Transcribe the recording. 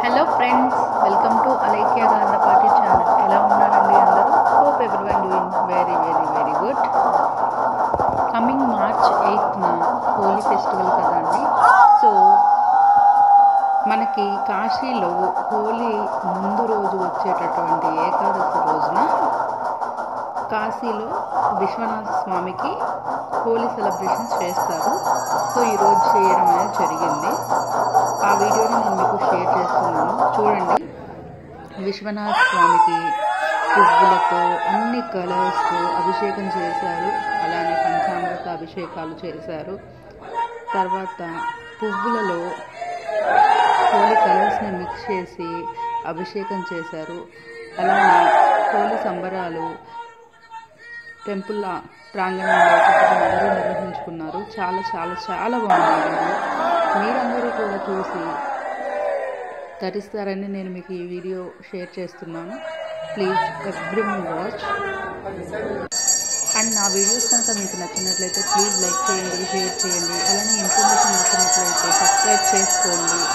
hello friends welcome to Alaikya Garlapati channel ఎలా ఉన్నారండి అందరూ hope every one doing very very very good coming March ఎయిత్న Holi festival కదండి so మనకి కాశీలో హోలీ ముందు రోజు వచ్చేటటువంటి ఏకాదశి రోజున కాశీలో విశ్వనాథ స్వామికి హోలీ సెలబ్రేషన్స్ చేస్తారు సో ఈరోజు చేయడం అనేది జరిగింది ఆ వీడియోని నేను మీకు షేర్ చేస్తున్నాను చూడండి విశ్వనాథ స్వామికి పువ్వులతో అన్ని కలర్స్తో అభిషేకం చేశారు అలానే పంచామృత అభిషేకాలు చేశారు తర్వాత పువ్వులలో హోలీ కలర్స్ని మిక్స్ చేసి అభిషేకం చేశారు అలానే హోలీ సంబరాలు టెంపుల్ ప్రాంగణంలో చక్కగా అందరూ నిర్వహించుకున్నారు చాలా చాలా చాలా బాగుంది మీరందరూ కూడా చూసి తరిస్తారని నేను మీకు ఈ వీడియో షేర్ చేస్తున్నాను ప్లీజ్ ఎవ్రీ వాచ్ అండ్ నా వీడియోస్ కనుక మీకు నచ్చినట్లయితే ప్లీజ్ లైక్ చేయండి షేర్ చేయండి అలానే ఇన్ఫర్మేషన్ నచ్చినట్లయితే సబ్స్క్రైబ్ చేసుకోండి